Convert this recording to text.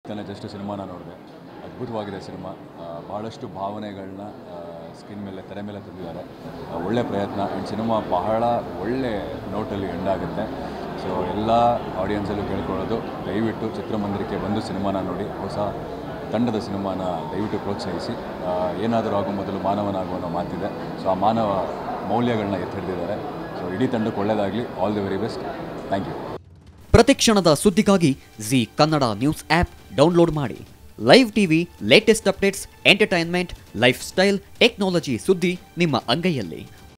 ತಾನೇ ಜಸ್ಟ್ ಸಿನಿಮಾನ ನೋಡಿದೆ ಅದ್ಭುತವಾಗಿದೆ ಸಿನಿಮಾ ಆ, ಬಹಳಷ್ಟು ಭಾವನೆಗಳನ್ನ ಸ್ಕಿನ್ ಮೇಲೆ ತೆರೆ ಮೇಲೆ ತಂದಿದ್ದಾರೆ ಆ, ಒಳ್ಳೆ ಪ್ರಯತ್ನ ಆ್ಯಂಡ್ ಸಿನಿಮಾ ಬಹಳ ಒಳ್ಳೆ ನೋಟಲ್ಲಿ ಎಂಡ್ ಆಗುತ್ತೆ ಸೊ ಎಲ್ಲ ಆಡಿಯನ್ಸಲ್ಲೂ ಕೇಳ್ಕೊಳ್ಳೋದು ದಯವಿಟ್ಟು ಚಿತ್ರಮಂದಿರಕ್ಕೆ ಬಂದು ಸಿನಿಮಾನ ನೋಡಿ ಹೊಸ ತಂಡದ ಸಿನಿಮಾನ ದಯವಿಟ್ಟು ಪ್ರೋತ್ಸಾಹಿಸಿ ಆ, ಏನಾದರೂ ಆಗೋ ಮೊದಲು ಮಾನವನಾಗುವ ಅನ್ನೋ ಮಾತಿದೆ ಸೊ ಆ ಮಾನವ ಮೌಲ್ಯಗಳನ್ನ ಎತ್ತಿ ಹಿಡಿದಿದ್ದಾರೆ ಸೊ ಇಡೀ ತಂಡಕ್ಕೆ ಒಳ್ಳೆಯದಾಗಲಿ all the very best thank you ಪ್ರತಿಕ್ಷಣದ ಸುದ್ದಿಗಾಗಿ Zee Kannada news app download ಮಾಡಿ live TV latest updates entertainment lifestyle technology ಸುದ್ದಿ ನಿಮ್ಮ ಅಂಗೈಯಲ್ಲಿ